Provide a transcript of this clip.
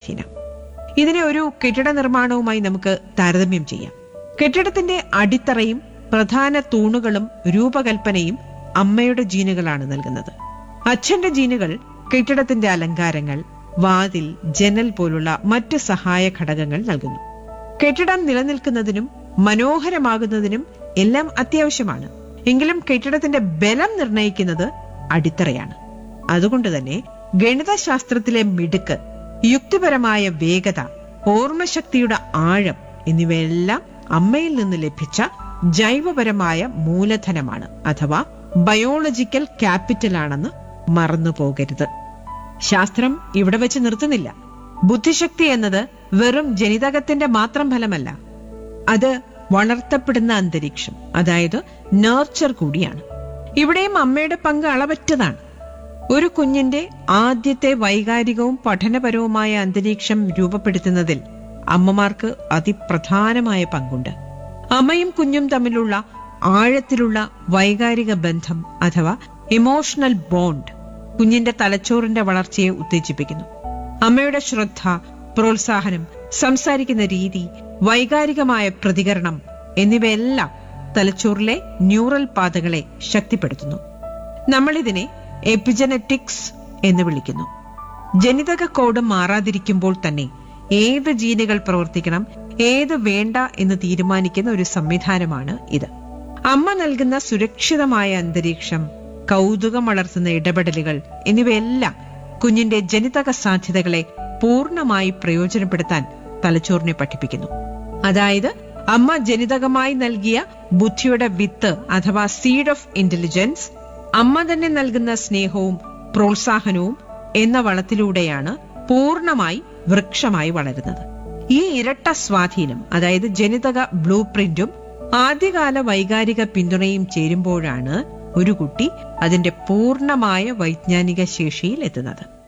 സ്വാധീനം ഇതിനെ ഒരു കെട്ടിട നിർമ്മാണവുമായി നമുക്ക് താരതമ്യം ചെയ്യാം കെട്ടിടത്തിന്റെ അടിത്തറയും പ്രധാന തൂണുകളും രൂപകൽപ്പനയും അമ്മയുടെ ജീനുകളാണ് നൽകുന്നത് അച്ഛന്റെ ജീനുകൾ കെട്ടിടത്തിന്റെ അലങ്കാരങ്ങൾ വാതിൽ ജനൽ പോലുള്ള മറ്റ് സഹായ ഘടകങ്ങൾ നൽകുന്നു കെട്ടിടം നിലനിൽക്കുന്നതിനും മനോഹരമാകുന്നതിനും എല്ലാം അത്യാവശ്യമാണ് എങ്കിലും കെട്ടിടത്തിന്റെ ബലം നിർണയിക്കുന്നത് അടിത്തറയാണ് അതുകൊണ്ട് തന്നെ ഗണിതശാസ്ത്രത്തിലെ മിടുക്ക് യുക്തിപരമായ വേഗത ഓർമ്മശക്തിയുടെ ആഴം എന്നിവയെല്ലാം അമ്മയിൽ നിന്ന് ലഭിച്ച ജൈവപരമായ മൂലധനമാണ് അഥവാ ബയോളജിക്കൽ ക്യാപിറ്റലാണെന്ന് മറന്നു പോകരുത് ശാസ്ത്രം ഇവിടെ വെച്ച് നിർത്തുന്നില്ല ബുദ്ധിശക്തി എന്നത് വെറും ജനിതകത്തിന്റെ മാത്രം ഫലമല്ല അത് വളർത്തപ്പെടുന്ന അന്തരീക്ഷം അതായത് നേർച്ചർ കൂടിയാണ് ഇവിടെയും അമ്മയുടെ പങ്ക് അളവറ്റതാണ് ഒരു കുഞ്ഞിന്റെ ആദ്യത്തെ വൈകാരികവും പഠനപരവുമായ അന്തരീക്ഷം രൂപപ്പെടുത്തുന്നതിൽ അമ്മമാർക്ക് അതിപ്രധാനമായ പങ്കുണ്ട് അമ്മയും കുഞ്ഞും തമ്മിലുള്ള ആഴത്തിലുള്ള വൈകാരിക ബന്ധം അഥവാ ഇമോഷണൽ ബോണ്ട് കുഞ്ഞിന്റെ തലച്ചോറിന്റെ വളർച്ചയെ ഉത്തേജിപ്പിക്കുന്നു അമ്മയുടെ ശ്രദ്ധ പ്രോത്സാഹനം സംസാരിക്കുന്ന രീതി വൈകാരികമായ പ്രതികരണം എന്നിവയെല്ലാം തലച്ചോറിലെ ന്യൂറൽ പാതകളെ ശക്തിപ്പെടുത്തുന്നു നമ്മളിതിനെ എപ്പിജനറ്റിക്സ് എന്ന് വിളിക്കുന്നു ജനിതക കോഡ് മാറാതിരിക്കുമ്പോൾ തന്നെ ഏത് ജീനുകൾ പ്രവർത്തിക്കണം ഏത് വേണ്ട എന്ന് തീരുമാനിക്കുന്ന ഒരു സംവിധാനമാണ് ഇത് അമ്മ നൽകുന്ന സുരക്ഷിതമായ അന്തരീക്ഷം കൗതുകം വളർത്തുന്ന ഇടപെടലുകൾ എന്നിവയെല്ലാം കുഞ്ഞിന്റെ ജനിതക സാധ്യതകളെ പൂർണ്ണമായി പ്രയോജനപ്പെടുത്താൻ തലച്ചോറിനെ പഠിപ്പിക്കുന്നു അതായത് അമ്മ ജനിതകമായി നൽകിയ ബുദ്ധിയുടെ വിത്ത് അഥവാ സീഡ് ഓഫ് ഇന്റലിജൻസ് അമ്മ തന്നെ നൽകുന്ന സ്നേഹവും പ്രോത്സാഹനവും എന്ന വളത്തിലൂടെയാണ് പൂർണ്ണമായി വൃക്ഷമായി വളരുന്നത് ഈ ഇരട്ട സ്വാധീനം അതായത് ജനിതക ബ്ലൂ പ്രിന്റും ആദ്യകാല വൈകാരിക പിന്തുണയും ചേരുമ്പോഴാണ് ഒരു കുട്ടി അതിന്റെ പൂർണ്ണമായ വൈജ്ഞാനിക ശേഷിയിൽ എത്തുന്നത്